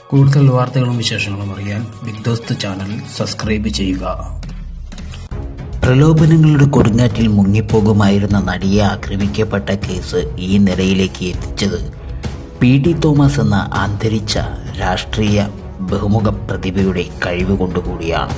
കൂടുതൽ വാർത്തകളും വിശേഷങ്ങളും അറിയാൻ ബിഗ് ദോസ്ത് ചാനൽ സബ്സ്ക്രൈബ് ചെയ്യുക പ്രലോഭനങ്ങളുടെ കൊടുങ്കാറ്റിൽ മുങ്ങിപ്പോകുമായിരുന്ന നടിയെ ആക്രമിക്കപ്പെട്ട കേസ് ഈ നിലയിലേക്ക് എത്തിച്ചത് പി ടി തോമസ് എന്ന അന്തരിച്ച രാഷ്ട്രീയ ബഹുമുഖ പ്രതിഭയുടെ കഴിവ് കൊണ്ടുകൂടിയാണ്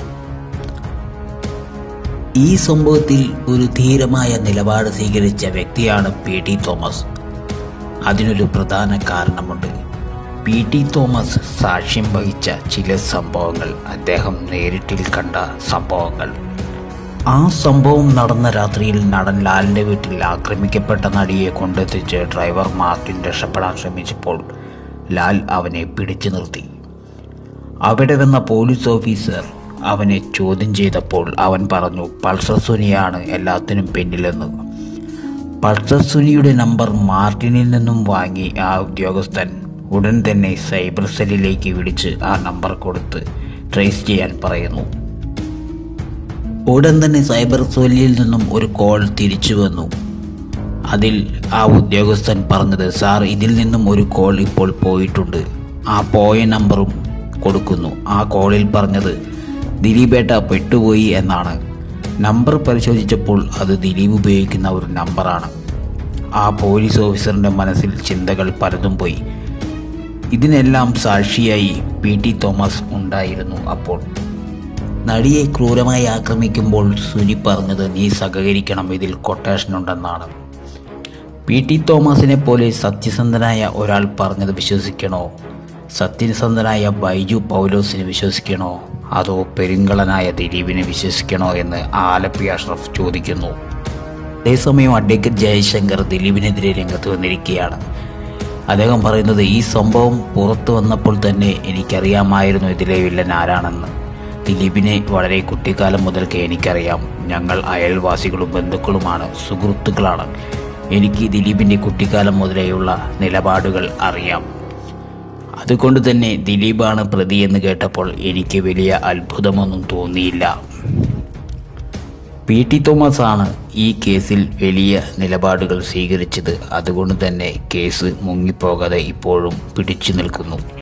ഈ സംഭവത്തിൽ ഒരു ധീരമായ നിലപാട് സ്വീകരിച്ച വ്യക്തിയാണ് പി ടി തോമസ് അതിനൊരു പ്രധാന കാരണമുണ്ട് പി ടി തോമസ് സാക്ഷ്യം വഹിച്ച ചില സംഭവങ്ങൾ അദ്ദേഹം നേരിട്ടിൽ കണ്ട സംഭവങ്ങൾ ആ സംഭവം നടന്ന രാത്രിയിൽ നടൻ ലാലിന്റെ വീട്ടിൽ ആക്രമിക്കപ്പെട്ട നടിയെ കൊണ്ടെത്തിച്ച് ഡ്രൈവർ മാർട്ടിൻ രക്ഷപ്പെടാൻ ശ്രമിച്ചപ്പോൾ ലാൽ അവനെ പിടിച്ചു നിർത്തി അവിടെ വന്ന പോലീസ് ഓഫീസർ അവനെ ചോദ്യം ചെയ്തപ്പോൾ അവൻ പറഞ്ഞു പൾസർ സുനിയാണ് എല്ലാത്തിനും പിന്നിലെന്ന് പൾസർ സുനിയുടെ നമ്പർ മാർട്ടിനിൽ നിന്നും വാങ്ങി ആ ഉദ്യോഗസ്ഥൻ ഉടൻ തന്നെ സൈബർ സെല്ലിലേക്ക് വിളിച്ച് ആ നമ്പർ കൊടുത്ത് ട്രേസ് ചെയ്യാൻ പറയുന്നു ഉടൻ തന്നെ സൈബർ സെല്ലിൽ നിന്നും ഒരു കോൾ തിരിച്ചു വന്നു അതിൽ ആ ഉദ്യോഗസ്ഥൻ പറഞ്ഞത് സാർ ഇതിൽ നിന്നും ഒരു കോൾ ഇപ്പോൾ പോയിട്ടുണ്ട് ആ പോയ നമ്പറും കൊടുക്കുന്നു ആ കോളിൽ പറഞ്ഞത് ദിലീപേട്ട പെട്ടുപോയി എന്നാണ് നമ്പർ പരിശോധിച്ചപ്പോൾ അത് ദിലീപ് ഉപയോഗിക്കുന്ന ഒരു നമ്പറാണ് ആ പോലീസ് ഓഫീസറിൻ്റെ മനസ്സിൽ ചിന്തകൾ പലതും പോയി ഇതിനെല്ലാം സാക്ഷിയായി പി ടി തോമസ് ഉണ്ടായിരുന്നു അപ്പോൾ നടിയെ ക്രൂരമായി ആക്രമിക്കുമ്പോൾ സുനി പറഞ്ഞത് നീ സഹകരിക്കണം ഇതിൽ കൊട്ടേഷൻ ഉണ്ടെന്നാണ് പി ടി തോമസിനെ പോലെ സത്യസന്ധനായ ഒരാൾ പറഞ്ഞത് വിശ്വസിക്കണോ സത്യസന്ധനായ ബൈജു പൗലോസിനെ വിശ്വസിക്കണോ അതോ പെരുങ്കളനായ ദിലീപിനെ വിശ്വസിക്കണോ എന്ന് ആലപ്പി അഷ്റഫ് ചോദിക്കുന്നു അതേസമയം അഡ്വക്കേറ്റ് ജയശങ്കർ ദിലീപിനെതിരെ രംഗത്ത് വന്നിരിക്കുകയാണ് അദ്ദേഹം പറയുന്നത് ഈ സംഭവം പുറത്തു വന്നപ്പോൾ തന്നെ എനിക്കറിയാമായിരുന്നു ഇതിലെ വില്ലൻ ആരാണെന്ന് ദിലീപിനെ വളരെ കുട്ടിക്കാലം മുതൽക്ക് എനിക്കറിയാം ഞങ്ങൾ അയൽവാസികളും ബന്ധുക്കളുമാണ് സുഹൃത്തുക്കളാണ് എനിക്ക് ദിലീപിൻ്റെ കുട്ടിക്കാലം മുതലേയുള്ള നിലപാടുകൾ അറിയാം അതുകൊണ്ട് തന്നെ ദിലീപാണ് പ്രതി എന്ന് കേട്ടപ്പോൾ എനിക്ക് വലിയ അത്ഭുതമൊന്നും തോന്നിയില്ല പി ടി തോമസ് ആണ് ഈ കേസിൽ വലിയ നിലപാടുകൾ സ്വീകരിച്ചത് അതുകൊണ്ട് തന്നെ കേസ് മുങ്ങിപ്പോകാതെ ഇപ്പോഴും പിടിച്ചു നിൽക്കുന്നു